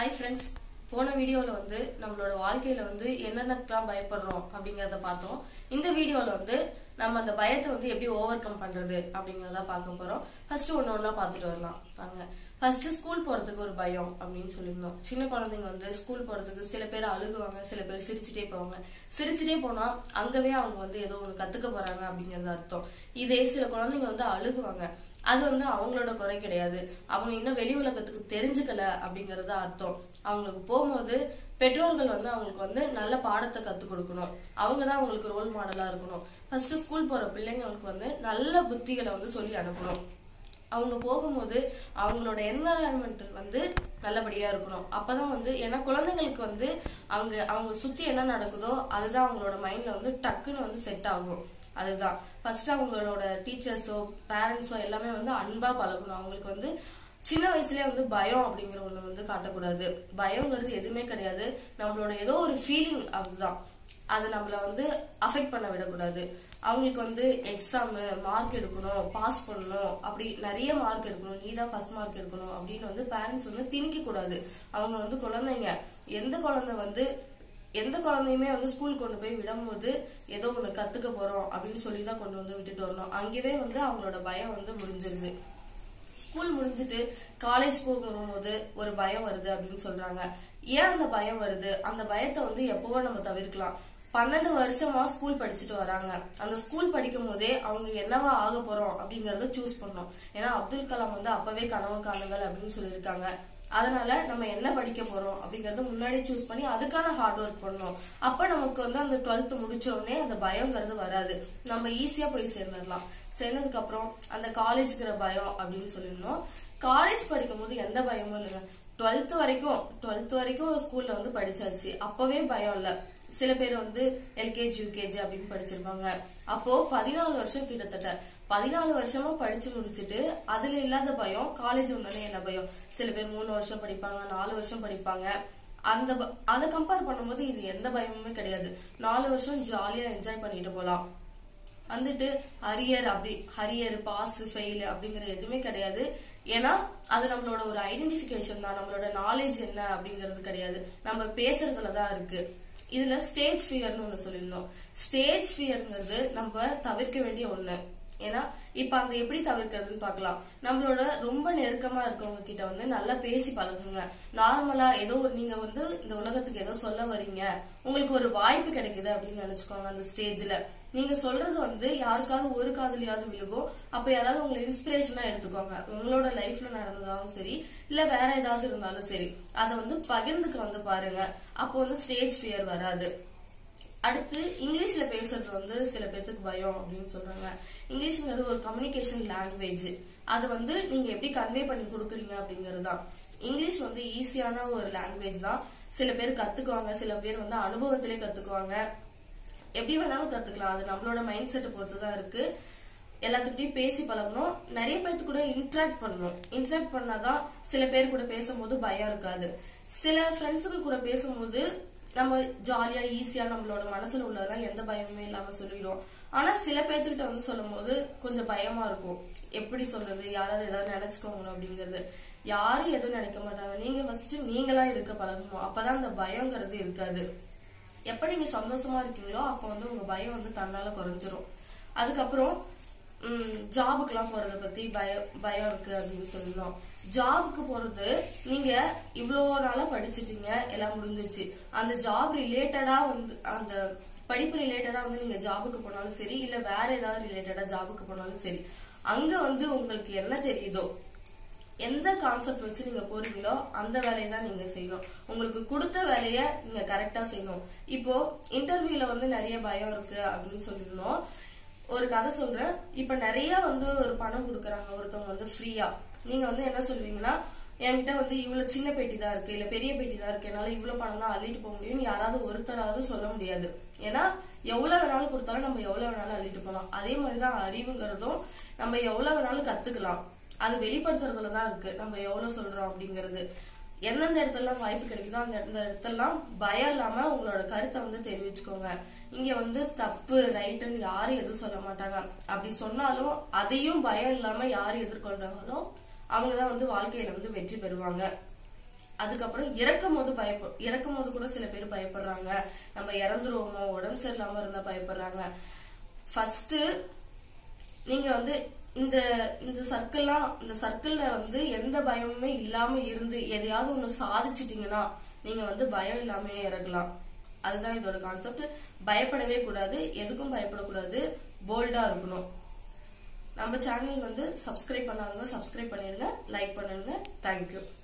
hi friends போன வீடியோவில் வந்து நம்மளோட வாழ்க்கையில வந்து என்னென்னக்கெல்லாம் பயப்படுறோம் அப்படிங்கறத பார்த்தோம் இந்த வீடியோவில் வந்து நம்ம அந்த பயத்தை வந்து எப்படி ஓவர் கம் பண்றது அப்படிங்கறத பார்க்க போறோம் ஃபர்ஸ்ட் ஒன்று ஒன்றா பார்த்துட்டு வரலாம் வாங்க ஃபர்ஸ்ட் ஸ்கூல் போறதுக்கு ஒரு பயம் அப்படின்னு சொல்லியிருந்தோம் சின்ன குழந்தைங்க வந்து ஸ்கூல் போறதுக்கு சில பேர் அழுகுவாங்க சில பேர் சிரிச்சுட்டே போவாங்க சிரிச்சுட்டே போனா அங்கவே அவங்க வந்து ஏதோ ஒன்று கத்துக்க போறாங்க அப்படிங்கறது அர்த்தம் இதே சில குழந்தைங்க வந்து அழுகுவாங்க அது வந்து அவங்களோட குறை கிடையாது அவங்க இன்னும் வெளி உலகத்துக்கு தெரிஞ்சுக்கல அப்படிங்கறது அர்த்தம் அவங்களுக்கு போகும்போது பெற்றோர்கள் வந்து அவங்களுக்கு வந்து நல்ல பாடத்தை கத்துக் கொடுக்கணும் அவங்க தான் அவங்களுக்கு ரோல் மாடலா இருக்கணும் ஃபர்ஸ்ட் ஸ்கூல் போற பிள்ளைங்களுக்கு வந்து நல்ல புத்திகளை வந்து சொல்லி அனுப்பணும் அவங்க போகும்போது அவங்களோட என்வரான்மெண்டல் வந்து நல்லபடியா இருக்கணும் அப்பதான் வந்து ஏன்னா குழந்தைங்களுக்கு வந்து அவங்க அவங்க சுத்தி என்ன நடக்குதோ அதுதான் அவங்களோட மைண்ட்ல வந்து டக்குன்னு வந்து செட் ஆகும் அதுதான் ஃபர்ஸ்ட் அவங்களோட டீச்சர்ஸோ பேரண்ட்ஸோ எல்லாமே வந்து அன்பா பழகணும் அவங்களுக்கு வந்து சின்ன வயசுலயே வந்து பயம் அப்படிங்கிற ஒண்ணு வந்து காட்டக்கூடாது பயங்கிறது எதுவுமே கிடையாது நம்மளோட ஏதோ ஒரு ஃபீலிங் அதுதான் அது நம்மள வந்து அஃபெக்ட் பண்ண விடக்கூடாது அவங்களுக்கு வந்து எக்ஸாம் மார்க் எடுக்கணும் பாஸ் பண்ணணும் அப்படி நிறைய மார்க் எடுக்கணும் நீ தான் ஃபர்ஸ்ட் மார்க் எடுக்கணும் அப்படின்னு வந்து பேரண்ட்ஸ் வந்து திணிக்க கூடாது அவங்க வந்து குழந்தைங்க எந்த குழந்தை வந்து எந்த குழந்தையுமே வந்து ஸ்கூல் கொண்டு போய் விடும்போது ஏதோ ஒண்ணு கத்துக்க போறோம் அப்படின்னு சொல்லி தான் கொண்டு வந்து விட்டுட்டு வரணும் அங்கேயே வந்து அவங்களோட பயம் வந்து முடிஞ்சிருது ஸ்கூல் முடிஞ்சிட்டு காலேஜ் போகும்போது ஒரு பயம் வருது அப்படின்னு சொல்றாங்க ஏன் அந்த பயம் வருது அந்த பயத்தை வந்து எப்பவோ நம்ம தவிர்க்கலாம் பன்னெண்டு வருஷமா ஸ்கூல் படிச்சுட்டு வராங்க அந்த ஸ்கூல் படிக்கும் போதே அவங்க என்னவா ஆக போறோம் அப்படிங்கறத சூஸ் பண்ணோம் ஏன்னா அப்துல் கலாம் வந்து அப்பவே கனவு காணுங்கள் அப்படின்னு சொல்லியிருக்காங்க அதனால நம்ம என்ன படிக்க போறோம் அப்படிங்கறத முன்னாடி சூஸ் பண்ணி அதுக்கான ஹார்ட் ஒர்க் பண்ணணும் அப்ப நமக்கு வந்து அந்த டுவெல்த் முடிச்ச உடனே அந்த பயங்கிறது வராது நம்ம ஈஸியா போய் சேர்ந்துடலாம் சேர்ந்ததுக்கு அப்புறம் அந்த காலேஜ்ங்கிற பயம் அப்படின்னு சொல்லிடணும் காலேஜ் படிக்கும் போது எந்த பயமும் இல்லைங்க டுவெல்த் வரைக்கும் டுவெல்த் வரைக்கும் ஸ்கூல்ல வந்து படிச்சாச்சு அப்பவே பயம் இல்ல சில பேர் வந்து எல்கேஜி யூகேஜி அப்படின்னு படிச்சிருப்பாங்க அப்போ பதினாலு வருஷம் கிட்டத்தட்ட பதினாலு வருஷமா படிச்சு முடிச்சுட்டு அதுல இல்லாத பயம் காலேஜ் வந்தோடனே என்ன பயம் சில பேர் மூணு வருஷம் படிப்பாங்க நாலு வருஷம் படிப்பாங்க அந்த ப- அதை கம்பேர் பண்ணும்போது இது எந்த பயமுமே கிடையாது நாலு வருஷம் ஜாலியா என்ஜாய் பண்ணிட்டு போலாம் வந்துட்டு ஹரியர் அப்படி ஹரியர் பாஸ் ஃபெயில் அப்படிங்கிற எதுவுமே கிடையாது ஏன்னா அது நம்மளோட ஒரு ஐடென்டிபிகேஷன் தான் நம்மளோட நாலேஜ் என்ன அப்படிங்கிறது கிடையாது நம்ம பேசுறதுல தான் இருக்கு இதுல ஸ்டேஜ் ஃபியர்னு ஒண்ணு சொல்லியிருந்தோம் ஸ்டேஜ் ஃபியர்ங்கிறது நம்ம தவிர்க்க வேண்டிய ஒண்ணு ஏன்னா இப்ப அந்த எப்படி தவிர்க்கிறதுன்னு பார்க்கலாம் நம்மளோட ரொம்ப நெருக்கமா இருக்கவங்க கிட்ட வந்து நல்லா பேசி பழகுங்க நார்மலா ஏதோ ஒரு நீங்க வந்து இந்த உலகத்துக்கு ஏதோ சொல்ல வரீங்க உங்களுக்கு ஒரு வாய்ப்பு கிடைக்குது அப்படின்னு நினைச்சுக்கோங்க அந்த ஸ்டேஜ்ல நீங்க சொல்றது வந்து யாருக்காவது ஒரு காதலியாவது விழுகும் அப்ப யாராவது உங்களை இன்ஸ்பிரேஷனா எடுத்துக்கோங்க உங்களோட லைஃப்ல நடந்ததாலும் சரி இல்ல வேற ஏதாவது இருந்தாலும் சரி அதை வந்து பகிர்ந்துக்க வந்து பாருங்க அப்போ வந்து ஸ்டேஜ் ஃபியர் வராது அடுத்து இங்கிலீஷ்ல பேசுறது வந்து சில பேர்த்துக்கு பயம் அப்படின்னு சொல்றாங்க இங்கிலீஷ்ங்கிறது ஒரு கம்யூனிகேஷன் லாங்குவேஜ் அது வந்து நீங்க எப்படி கன்வே பண்ணி கொடுக்குறீங்க அப்படிங்கிறது தான் இங்கிலீஷ் வந்து ஈஸியான ஒரு லாங்குவேஜ் தான் சில பேர் கத்துக்குவாங்க சில பேர் வந்து அனுபவத்திலே கத்துக்குவாங்க எப்படி வேணாலும் கத்துக்கலாம் அது நம்மளோட மைண்ட் செட்டை பொறுத்து தான் இருக்கு எல்லாத்துக்கிட்டையும் பேசி பழகணும் நிறைய பேர்த்து கூட இன்ட்ராக்ட் பண்ணணும் இன்ட்ராக்ட் பண்ணாதான் சில பேர் கூட பேசும்போது பயம் இருக்காது சில ஃப்ரெண்ட்ஸுங்க கூட பேசும்போது நம்ம ஜாலியா ஈஸியா நம்மளோட மனசுல உள்ளதெல்லாம் எந்த பயமுமே இல்லாம சொல்லிடுவோம் ஆனா சில பேர்த்துக்கிட்ட வந்து சொல்லும் போது கொஞ்சம் பயமா இருக்கும் எப்படி சொல்றது யாராவது ஏதாவது நினைச்சுக்கோங்களோ அப்படிங்கறது யாரும் எதுவும் நினைக்க மாட்டாங்க நீங்க ஃபர்ஸ்ட் நீங்களா இருக்க பழகணும் அப்பதான் அந்த பயங்கிறது இருக்காது எப்ப நீங்க சந்தோஷமா இருக்கீங்களோ அப்ப வந்து உங்க பயம் வந்து தன்னால குறைஞ்சிரும் அதுக்கப்புறம் ஜாபுக்குலாம் போறத பத்தி பயம் பயம் இருக்கு அப்படின்னு சொல்லணும் ஜாபுக்கு போறது நீங்க இவ்வளோ நாளா படிச்சிட்டீங்க எல்லாம் முடிஞ்சிருச்சு அந்த ஜாப் ரிலேட்டடா வந்து அந்த படிப்பு ரிலேட்டடா வந்து நீங்க ஜாபுக்கு போனாலும் சரி இல்ல வேற ஏதாவது ரிலேட்டடா ஜாபுக்கு போனாலும் சரி அங்க வந்து உங்களுக்கு என்ன தெரியுதோ எந்த கான்செப்ட் வச்சு நீங்க போறீங்களோ அந்த வேலையை தான் நீங்க செய்யணும் உங்களுக்கு கொடுத்த வேலைய நீங்க கரெக்டா செய்யணும் இப்போ இன்டர்வியூல வந்து நிறைய பயம் இருக்கு அப்படின்னு சொல்லியிருந்தோம் ஒரு கதை சொல்றேன் இப்ப நிறைய வந்து ஒரு பணம் கொடுக்கறாங்க ஒருத்தவங்க வந்து ஃப்ரீயா நீங்க வந்து என்ன சொல்லுவீங்கன்னா என்கிட்ட வந்து இவ்வளவு சின்ன பெட்டி தான் இருக்கு இல்ல பெரிய பெட்டி தான் இருக்கு என்னால இவ்வளவு பணம் தான் அள்ளிட்டு போக முடியும்னு யாராவது ஒருத்தராவது சொல்ல முடியாது ஏன்னா எவ்வளவு வேணாலும் கொடுத்தாலும் நம்ம எவ்வளவு வேணாலும் அள்ளிட்டு போகலாம் அதே மாதிரிதான் அறிவுங்கிறதும் நம்ம எவ்வளவு வேணாலும் கத்துக்கலாம் அது வெளிப்படுத்துறதுல தான் இருக்கு நம்ம எவ்வளவு சொல்றோம் அப்படிங்கிறது எந்தெந்த இடத்துலலாம் வாய்ப்பு கிடைக்குதோ அந்த அந்த இடத்துலலாம் பயம் இல்லாம உங்களோட கருத்தை வந்து தெரிவிச்சுக்கோங்க இங்க வந்து தப்பு ரைட்டுன்னு யாரும் எதுவும் சொல்ல மாட்டாங்க அப்படி சொன்னாலும் அதையும் பயம் இல்லாம யாரு எதிர்கொள்றாங்களோ அவங்கதான் வந்து வாழ்க்கையில வந்து வெற்றி பெறுவாங்க அதுக்கப்புறம் இறக்கும் போது பயப்ப இறக்கும் போது கூட சில பேர் பயப்படுறாங்க நம்ம இறந்துருவோமோ உடம்பு சரியில்லாம இருந்தா பயப்படுறாங்க ஃபர்ஸ்ட் நீங்க வந்து இந்த இந்த சர்க்கிள்லாம் இந்த சர்க்கிள்ல வந்து எந்த பயமுமே இல்லாம இருந்து எதையாவது ஒண்ணு சாதிச்சிட்டீங்கன்னா நீங்க வந்து பயம் இல்லாம இறங்கலாம் அதுதான் இதோட கான்செப்ட் பயப்படவே கூடாது எதுக்கும் பயப்படக்கூடாது போல்டா இருக்கணும் நம்ம சேனல் வந்து சப்ஸ்கிரைப் பண்ணாதவங்க சப்ஸ்கிரைப் பண்ணிடுங்க லைக் பண்ணுங்க தேங்க்யூ